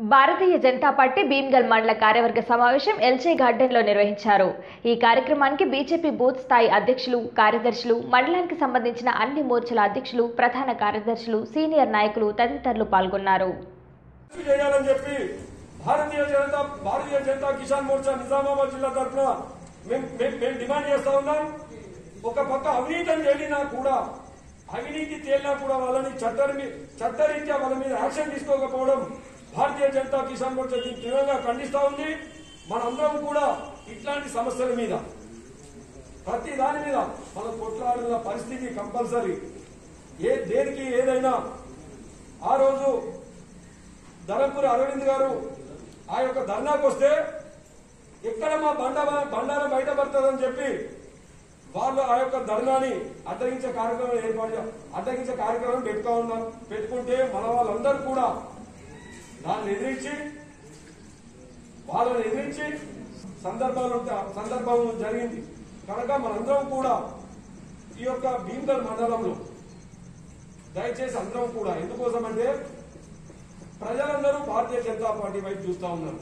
భారతీయ Janata party Bheemgal మండల కార్యవర్గ సమావేశం ఎల్జే గార్డెన్లో నిర్వహించారు ఈ కార్యక్రమానికి బీజేపీ బూత్ స్థాయి అధ్యక్షులు కార్యదర్శులు మండలానికి సంబంధించిన అన్ని మోర్చాల అధ్యక్షులు ప్రధాన కార్యదర్శులు సీనియర్ నాయకులు తదితరులు పాల్గొన్నారు చేయాలని చెప్పి భారతీయ జనతా భారతీయ జనతా కిసాన్ మోర్చా నిజామాబాద్ జిల్లా తరఫున మేము మేము మేము డిమాండ్ చేస్తా ఉన్నాం ఒక పక్క అవినీతిని తేలినా కూడా అవినీతి తేలినా కూడా వాళ్ళని చట్టరి చట్టరీత్యా వాళ్ళ మీద యాక్షన్ తీసుకోకపోవడం భారతీయ జనతా కిసాన్ మోర్చా దీన్ని తీవ్రంగా ఖండిస్తా ఉంది మనందరం కూడా ఇట్లాంటి సమస్యల మీద ప్రతి దాని మీద మనం కొట్లాడిన పరిస్థితి కంపల్సరీ ఏ దేనికి ఏదైనా ఆ రోజు ధరంపూరి అరవింద్ గారు ఆ యొక్క ధర్నాకు వస్తే ఎక్కడ మా బండ బండారం బయటపడుతుందని చెప్పి వాళ్ళు ఆ యొక్క ధర్నాని అడ్డగించే కార్యక్రమం ఏర్పాటు చే- అడ్డగించే కార్యక్రమం పెట్టుకో ఉన్నాం పెట్టుకుంటే మన వాళ్ళందరూ కూడా దాన్ని ఎదిరించి వాళ్ళని ఎదిరించి సందర్భాలు ఉంటే- సందర్భం జరిగింది కనుక మనందరం కూడా ఈ యొక్క భీమగల్ మండలంలో దయచేసి అందరం కూడా ఎందుకోసం అంటే ప్రజలందరూ భారతీయ జనతా పార్టీ వైపు చూస్తా ఉన్నారు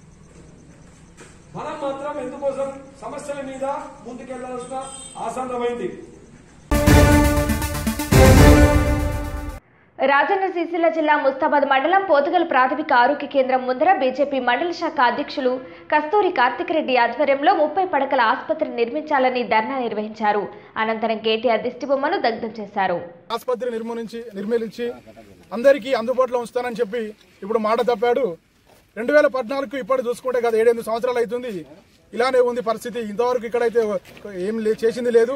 మనం మాత్రం ఎందుకోసం సమస్యల మీద ముందుకెళ్లాల్సిన ఆసన్నమైంది రాజన్న సిరిసిల్ల జిల్లా ముస్తాబాద్ మండలం పోతుగల్ ప్రాథమిక ఆరోగ్య కేంద్రం ముందర బీజేపీ మండల శాఖ అధ్యక్షులు కస్తూరి కార్తిక్ రెడ్డి ఆధ్వర్యంలో ముప్పై పడకల ఆసుపత్రి నిర్మించాలని ధర్నా నిర్వహించారు అనంతరం కేటీఆర్ దిష్టిబొమ్మను దగ్ధం చేశారు ఆసుపత్రి నిర్మూలించి నిర్మూలించి అందరికీ అందుబాటులో ఉంచుతానని చెప్పి ఇప్పుడు మాట తప్పాడు రెండు వేల పద్నాలుగు ఇప్పటి చూసుకుంటే గత ఏడెనిమిది సంవత్సరాలు అవుతుంది ఇలానే ఉంది పరిస్థితి ఇంతవరకు ఇక్కడైతే ఏం లే- చేసింది లేదు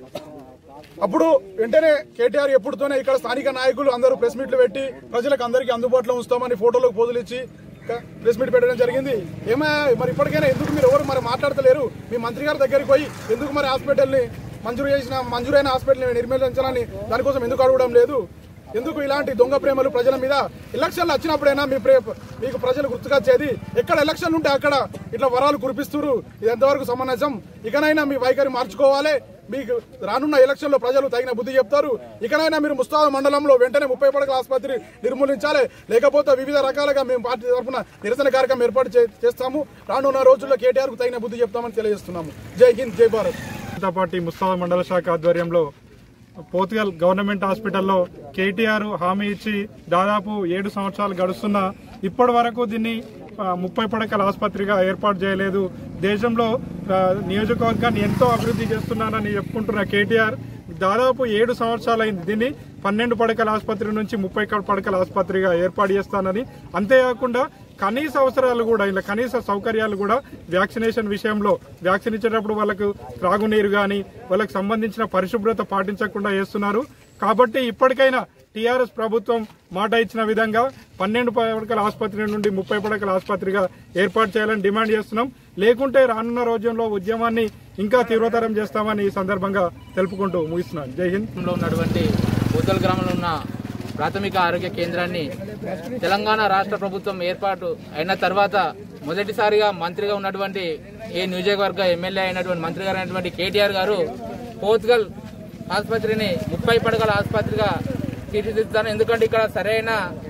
అప్పుడు వెంటనే కేటీఆర్ ఎప్పుడుతోనే ఇక్కడ స్థానిక నాయకులు అందరూ ప్రెస్ మీట్లు పెట్టి ప్రజలకు అందరికీ అందుబాటులో ఉంచుతామని ఫోటోలకు పోజులు ఇచ్చి క- ప్రెస్ మీట్ పెట్టడం జరిగింది ఏమా మరి ఇప్పటికైనా ఎందుకు మీరు ఎవరు మరి మాట్లాడతలేరు మీ మంత్రి గారి దగ్గరికి పోయి ఎందుకు మరి హాస్పిటల్ని మంజూరు చేసిన మంజూరైన హాస్పిటల్ని నిర్మించాలని దానికోసం ఎందుకు అడగడం లేదు ఎందుకు ఇలాంటి దొంగ ప్రేమలు ప్రజల మీద ఎలక్షన్లు వచ్చినప్పుడైనా మీ ప్రే మీకు ప్రజలు గుర్తుకొచ్చేది ఎక్కడ ఎలక్షన్లు ఉంటే అక్కడ ఇట్లా వరాలు కురిపిస్తున్నారు ఇది ఎంతవరకు సమంజసం ఇకనైనా మీ వైఖరి మార్చుకోవాలి మీకు రానున్న ఎలక్షన్ లో ప్రజలు తగిన బుద్ధి చెప్తారు ఇకనైనా మీరు ముస్తాబా మండలంలో వెంటనే ముప్పై పడకల ఆసుపత్రి నిర్మూలించాలి లేకపోతే వివిధ రకాలుగా మేము పార్టీ తరఫున నిరసన కార్యక్రమం ఏర్పాటు చే- చేస్తాము రానున్న రోజుల్లో కేటీఆర్ కు తగిన బుద్ధి చెప్తామని తెలియజేస్తున్నాము జై హింద్ జై భారత్ జనతా పార్టీ ముస్తాబా మండల శాఖ ఆధ్వర్యంలో పోర్చుగల్ గవర్నమెంట్ హాస్పిటల్లో కేటీఆర్ హామీ ఇచ్చి దాదాపు ఏడు సంవత్సరాలు గడుస్తున్నా ఇప్పటి వరకు దీన్ని ఆ, ముప్పై పడకల ఆసుపత్రిగా ఏర్పాటు చేయలేదు దేశంలో ఆ, నియోజకవర్గాన్ని ఎంతో అభివృద్ధి చేస్తున్నానని చెప్పుకుంటున్న కేటీఆర్ దాదాపు ఏడు సంవత్సరాలైంది దీన్ని పన్నెండు పడకల ఆసుపత్రి నుంచి ముప్పై పడకల ఆసుపత్రిగా ఏర్పాటు చేస్తానని అంతేకాకుండా కనీస అవసరాలు కూడా ఇలా కనీస సౌకర్యాలు కూడా వ్యాక్సినేషన్ విషయంలో వ్యాక్సిన్ ఇచ్చేటప్పుడు వాళ్ళకు త్రాగునీరు కానీ వాళ్ళకి సంబంధించిన పరిశుభ్రత పాటించకుండా చేస్తున్నారు కాబట్టి ఇప్పటికైనా టీఆర్ఎస్ ప్రభుత్వం మాట ఇచ్చిన విధంగా పన్నెండు పడకల ఆసుపత్రి నుండి ముప్పై పడకల ఆసుపత్రిగా ఏర్పాటు చేయాలని డిమాండ్ చేస్తున్నాం లేకుంటే రానున్న రోజుల్లో ఉద్యమాన్ని ఇంకా తీవ్రతరం చేస్తామని ఈ సందర్భంగా తెలుపుకుంటూ ముగిస్తున్నాను జై హింద్ లో ఉన్నటువంటి బోతల్ గ్రామంలో ఉన్న ప్రాథమిక ఆరోగ్య కేంద్రాన్ని తెలంగాణ రాష్ట్ర ప్రభుత్వం ఏర్పాటు అయిన తర్వాత మొదటిసారిగా మంత్రిగా ఉన్నటువంటి ఏ నియోజకవర్గ ఎమ్మెల్యే అయినటువంటి మంత్రి గారు అయినటువంటి కేటీఆర్ గారు పోర్చుగల్ ఆసుపత్రిని ముప్పై పడగల ఆసుపత్రిగా తీర్చిదిద్దుతాను ఎందుకంటే ఇక్కడ సరైన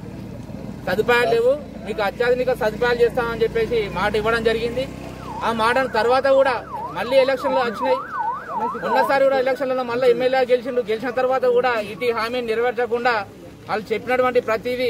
సదుపాయాలు లేవు మీకు అత్యాధునిక సదుపాయాలు చేస్తామని చెప్పేసి మాట ఇవ్వడం జరిగింది ఆ మాట తర్వాత కూడా మళ్ళీ ఎలక్షన్లు వచ్చినాయి ఉన్నసారి కూడా ఎలక్షన్లలో మళ్ళీ ఎమ్మెల్యే గెలిచిండు గెలిచిన తర్వాత కూడా ఇటీ హామీని నెరవేర్చకుండా వాళ్ళు చెప్పినటువంటి ప్రతిదీ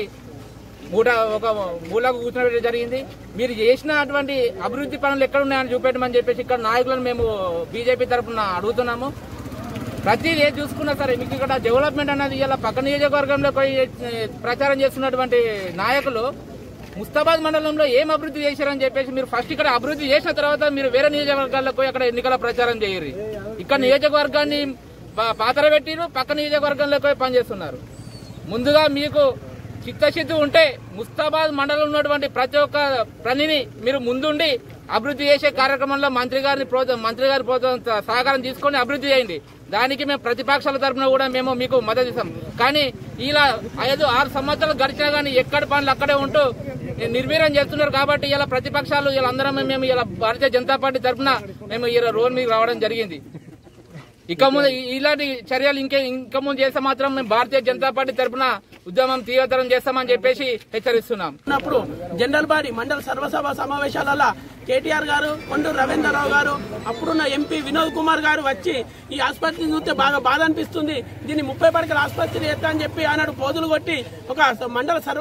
మూట ఒక మూలకు కూర్చున్నట్టు జరిగింది మీరు చేసినటువంటి అభివృద్ధి పనులు ఎక్కడ ఉన్నాయని చూపెట్టమని చెప్పేసి ఇక్కడ నాయకులను మేము బీజేపీ తరఫున అడుగుతున్నాము ప్రతిదీ ఏది చూసుకున్నా సరే మీకు ఇక్కడ డెవలప్మెంట్ అనేది ఇలా పక్క నియోజకవర్గంలో పోయి ఏ, ప్రచారం చేస్తున్నటువంటి నాయకులు ముస్తాబాద్ మండలంలో ఏం అభివృద్ధి చేశారని చెప్పేసి మీరు ఫస్ట్ ఇక్కడ అభివృద్ధి చేసిన తర్వాత మీరు వేరే నియోజకవర్గాల్లో పోయి అక్కడ ఎన్నికల ప్రచారం చేయరు ఇక్కడ నియోజకవర్గాన్ని పా- పాతర పెట్టిరు పక్క నియోజకవర్గంలో పోయి పనిచేస్తున్నారు ముందుగా మీకు చిత్తశుద్ధి ఉంటే ముస్తాబాద్ మండలంలో ఉన్నటువంటి ప్రతి ఒక్క పనిని మీరు ముందుండి అభివృద్ధి చేసే కార్యక్రమంలో మంత్రి గారిని ప్రోత్స- మంత్రి గారి ప్రోత్సాహం సహకారం తీసుకొని అభివృద్ధి చేయండి దానికి మేము ప్రతిపక్షాల తరఫున కూడా మేము మీకు మద్దతు ఇస్తాం కానీ ఇలా ఐదు ఆరు సంవత్సరాలు గడిచినా కానీ ఎక్కడ పనులు అక్కడే ఉంటూ నిర్వీర్యం చేస్తున్నారు కాబట్టి ఇలా ప్రతిపక్షాలు ఇలా అందరం మేము ఇలా భారతీయ జనతా పార్టీ తరఫున మేము ఇలా రోడ్ మీద రావడం జరిగింది ఇక ముందు ఇ- ఇలాంటి చర్యలు ఇంకే ఇంకా ముందు చేస్తే మాత్రం మేము భారతీయ జనతా పార్టీ తరఫున ఉద్యమం తీవ్రతరం చేస్తామని చెప్పేసి హెచ్చరిస్తున్నాం ఉన్నప్పుడు జనరల్ బాడీ మండల సర్వసభ సమావేశాలలో కేటీఆర్ గారు కొండూరు రవీంద్రరావు గారు అప్పుడున్న ఎంపీ వినోద్ కుమార్ గారు వచ్చి ఈ ఆసుపత్రిని చూస్తే బాగా బాధ అనిపిస్తుంది దీన్ని ముప్పై పడకల ఆసుపత్రి ఎత్తా అని చెప్పి ఆనాడు పోదులు కొట్టి ఒక మండల సర్వ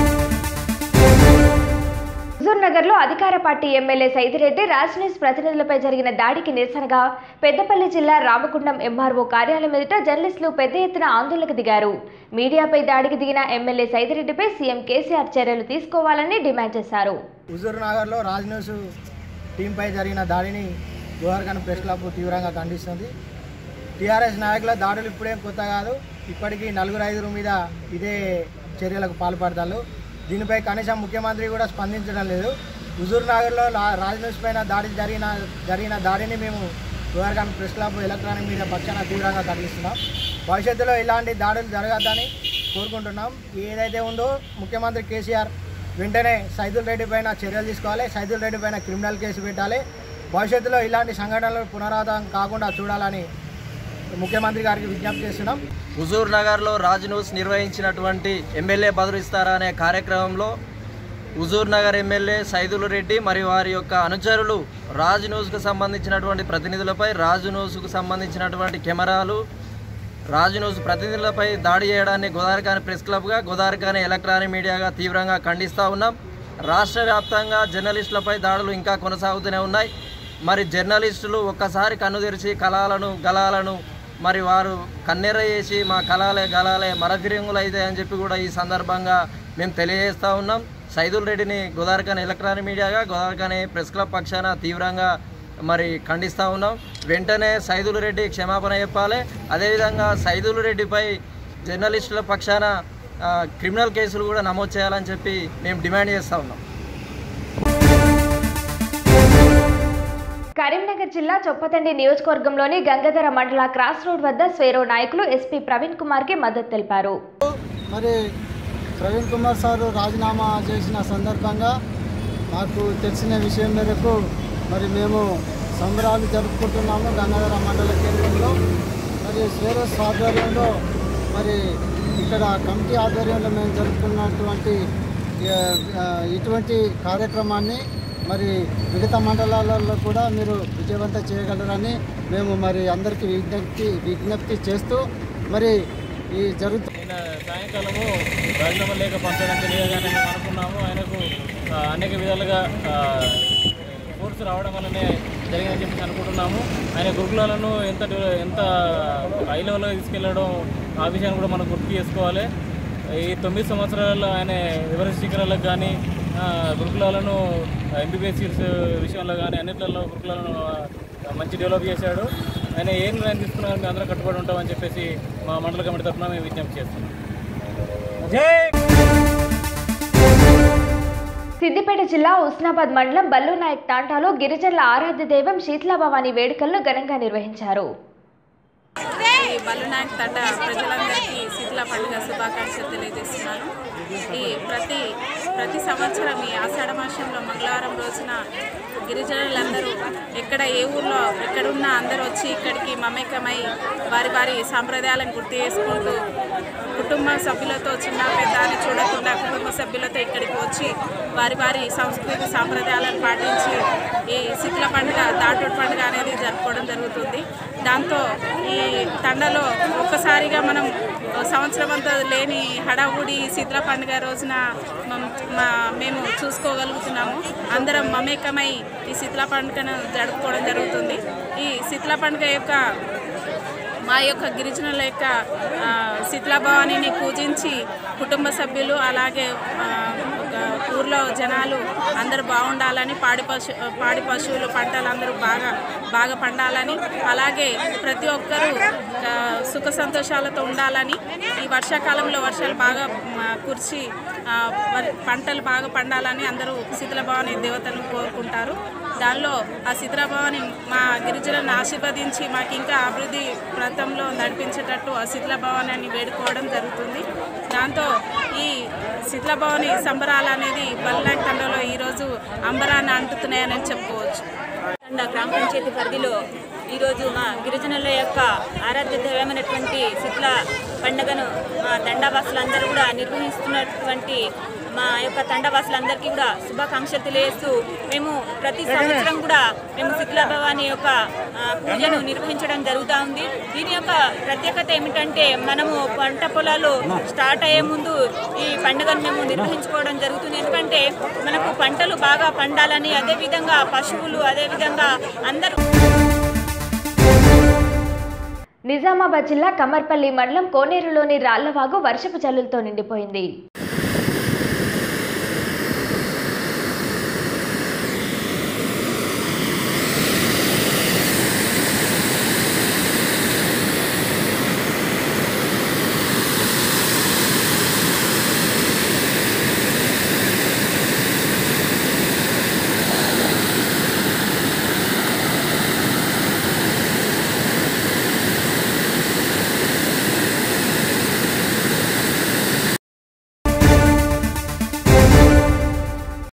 హుజూర్ నగర్ లో అధికార party MLA Saidireddy Raj news ప్రతినిధులపై జరిగిన దాడికి నిరసనగా పెద్దపల్లి జిల్లా రామగుండం ఎంఆర్ఓ కార్యాలయం ఎదుట జర్నలిస్టులు పెద్ద ఎత్తున ఆందోళనకు దిగారు మీడియాపై దాడికి దిగిన ఎమ్మెల్యే సైదిరెడ్డిపై సీఎం కేసీఆర్ చర్యలు తీసుకోవాలని డిమాండ్ చేశారు హుజూర్ నగర్లో రాజ్ న్యూస్ టీంపై జరిగిన దాడిని గోవర్గన్ ప్రెస్ క్లబ్ తీవ్రంగా ఖండిస్తుంది టీఆర్ఎస్ నాయకుల దాడులు ఇప్పుడేం కొత్త కాదు ఇప్పటికీ నలుగురు ఐదుగురు మీద ఇదే చర్యలకు పాల్పడతారు దీనిపై కనీసం ముఖ్యమంత్రి కూడా స్పందించడం లేదు హుజూర్ నగర్లో లా- రాజ్ న్యూస్ పైన దాడి జరిగిన జరిగిన దాడిని మేము గోవర్గన్ ప్రెస్ క్లబ్ ఎలక్ట్రానిక్ మీడియా పక్షాన తీవ్రంగా ఖండిస్తున్నాం భవిష్యత్తులో ఇలాంటి దాడులు జరగద్దని కోరుకుంటున్నాం ఏదైతే ఉందో ముఖ్యమంత్రి కేసీఆర్ వెంటనే సైదుల్ రెడ్డి పైన చర్యలు తీసుకోవాలి సైదుల్ రెడ్డి పైన క్రిమినల్ కేసు పెట్టాలి భవిష్యత్తులో ఇలాంటి సంఘటనలు పునరావృతం కాకుండా చూడాలని ముఖ్యమంత్రి గారికి విజ్ఞప్తి చేస్తున్నాం హుజూర్ నగర్లో రాజ్ న్యూస్ నిర్వహించినటువంటి ఎమ్మెల్యే బదులిస్తారా అనే కార్యక్రమంలో హుజూర్ నగర్ ఎమ్మెల్యే సైదులు రెడ్డి మరియు వారి యొక్క అనుచరులు రాజ్ న్యూస్కు సంబంధించినటువంటి ప్రతినిధులపై రాజు న్యూస్కు సంబంధించినటువంటి కెమెరాలు రాజు న్యూస్ ప్రతినిధులపై దాడి చేయడాన్ని గోదావరికాని ప్రెస్ క్లబ్గా గోదావరికాని ఎలక్ట్రానిక్ మీడియాగా తీవ్రంగా ఖండిస్తూ ఉన్నాం రాష్ట్ర వ్యాప్తంగా జర్నలిస్టులపై దాడులు ఇంకా కొనసాగుతూనే ఉన్నాయి మరి జర్నలిస్టులు ఒక్కసారి కన్ను తెరిచి కళాలను గలాలను మరి వారు కన్నెర చేసి మా కళాలే గలాలే మరఫిరింగులు అయితే అని చెప్పి కూడా ఈ సందర్భంగా మేము తెలియజేస్తూ ఉన్నాం సైదుల్ రెడ్డిని గోదావరికాని ఎలక్ట్రానిక్ మీడియాగా గోదావరికాని ప్రెస్ క్లబ్ పక్షాన తీవ్రంగా మరి ఖండిస్తూ ఉన్నాం వెంటనే సైదులు రెడ్డి క్షమాపణ చెప్పాలి అదేవిధంగా సైదులు రెడ్డిపై జర్నలిస్టుల పక్షాన ఆ, క్రిమినల్ కేసులు కూడా నమోదు చేయాలని చెప్పి మేము డిమాండ్ చేస్తూ ఉన్నాం కరీంనగర్ జిల్లా చొప్పతండి నియోజకవర్గంలోని గంగాధర మండల క్రాస్ రోడ్ వద్ద స్వేరో నాయకులు ఎస్పీ ప్రవీణ్ కుమార్ కి మద్దతు తెలిపారు మరి ప్రవీణ్ కుమార్ సార్ రాజీనామా చేసిన సందర్భంగా మాకు తెలిసిన విషయం మేరకు మరి మేము సంబరాలు జరుపుకుంటున్నాము గంగాధర మండల కేంద్రంలో మరి స్వేరస్ ఆధ్వర్యంలో మరి ఇక్కడ కమిటీ ఆధ్వర్యంలో మేము జరుపుకున్నటువంటి ఆ, ఆ, ఇటువంటి కార్యక్రమాన్ని మరి మిగతా మండలాలలో కూడా మీరు విజయవంతం చేయగలరని మేము మరి అందరికీ విజ్ఞప్తి విజ్ఞప్తి చేస్తూ మరి ఈ జరుగుతు నిన్న సాయంకాలము రాజీనామా లేఖ పంపడం తెలియగానే మేము అనుకున్నాము ఆయనకు ఆ, అనేక విధాలుగా ఫోర్స్ రావడం వల్లనే జరిగిందని చెప్పి అనుకుంటున్నాము ఆయన గురుకులాలను ఎంత డెవ- ఎంత హై లెవెల్లో తీసుకెళ్లడం ఆ విషయాన్ని కూడా మనం గుర్తు చేసుకోవాలి ఈ తొమ్మిది సంవత్సరాలలో ఆయన ఎవరెస్ట్ శిఖరాలకు కానీ ఆ, గురుకులాలను ఎంబీబీఎస్ సీట్స్ విషయంలో కానీ అన్నిట్లలో గురుకులాలను ఆ, మంచి డెవలప్ చేశాడు ఆయన ఏ నిర్ణయం తీసుకున్నా కానీ మేము అందరం కట్టుబడి ఉంటామని చెప్పేసి మా మండల కమిటీ తరఫున మేము విజ్ఞప్తి చేస్తున్నాం సిద్దిపేట జిల్లా ఉస్నాబాద్ మండలం బల్లు నాయక్ తాంటాలో గిరిజనుల ఆరాధ్య దైవం శీతలాభవాని వేడుకలను ఘనంగా నిర్వహించారు ఈ బల్లునాయక్ తట ప్రజలందరికీ శీతల పండుగ శుభాకాంక్షలు తెలియజేస్తున్నాను ఈ ప్రతి ప్రతి సంవత్సరం ఈ ఆషాఢ మాసంలో మంగళవారం రోజున గిరిజనులందరూ ఎక్కడ ఏ ఊర్లో ఎక్కడున్నా అందరూ వచ్చి ఇక్కడికి మమేకమై వారి వారి సాంప్రదాయాలను గుర్తు చేసుకుంటూ కుటుంబ సభ్యులతో చిన్న పెద్ద అని చూడకుండా కుటుంబ సభ్యులతో ఇక్కడికి వచ్చి వారి వారి సంస్కృతి సాంప్రదాయాలను పాటించి ఈ శీతల పండుగ దాటోడు పండుగ అనేది జరుపుకోవడం జరుగుతుంది దాంతో ఈ తండలో ఒక్కసారిగా మనం సంవత్సరం అంతా లేని హడావుడి శీతల పండుగ రోజున మం- మా- మేము చూసుకోగలుగుతున్నాము అందరం మమేకమై ఈ శీతల పండుగను జరుపుకోవడం జరుగుతుంది ఈ శీతల పండుగ యొక్క మా యొక్క గిరిజనుల యొక్క ఆ, శీతలాభవానిని పూజించి కుటుంబ సభ్యులు అలాగే ఆ, ఒక ఊర్లో జనాలు అందరూ బాగుండాలని పాడి పశు పాడి పశువులు పంటలు అందరూ బాగా బాగా పండాలని అలాగే ప్రతి ఒక్కరూ ఆ, సుఖ సంతోషాలతో ఉండాలని ఈ వర్షాకాలంలో వర్షాలు బాగా మ, కురిసి ఆ, వరి- పంటలు బాగా పండాలని అందరూ శీతలభవాని దేవతను కోరుకుంటారు దానిలో ఆ శిథిలాభవాని మా గిరిజనులను ఆశీర్వదించి మాకు ఇంకా అభివృద్ధి ప్రాంతంలో నడిపించేటట్టు ఆ శిథిలాభవానాన్ని వేడుకోవడం జరుగుతుంది దాంతో ఈ శిథిలాభవాని సంబరాలు అనేది బల్లాక్ తండలో ఈరోజు అంబరాన్ని అంటుతున్నాయని చెప్పుకోవచ్చు తండ గ్రామ పంచాయతీ పరిధిలో ఈరోజు మా గిరిజనుల యొక్క ఆరాధ్య దైవమైనటువంటి శిథిల పండుగను మా తండావాసులందరూ కూడా నిర్వహిస్తున్నటువంటి మా యొక్క తండవాసులందరికీ కూడా శుభాకాంక్షలు తెలియజేస్తూ మేము ప్రతి సంవత్సరం కూడా మేము శిథిల భవాని యొక్క ఆ, పూజను నిర్వహించడం జరుగుతూ ఉంది దీని యొక్క ప్రత్యేకత ఏమిటంటే మనము పంట పొలాలు స్టార్ట్ అయ్యే ముందు ఈ పండుగను మేము నిర్వహించుకోవడం జరుగుతుంది ఎందుకంటే మనకు పంటలు బాగా పండాలని అదేవిధంగా పశువులు అదేవిధంగా అందరూ నిజామాబాద్ జిల్లా కమర్పల్లి మండలం కోనేరులోని రాళ్లవాగు వర్షపు జల్లులతో నిండిపోయింది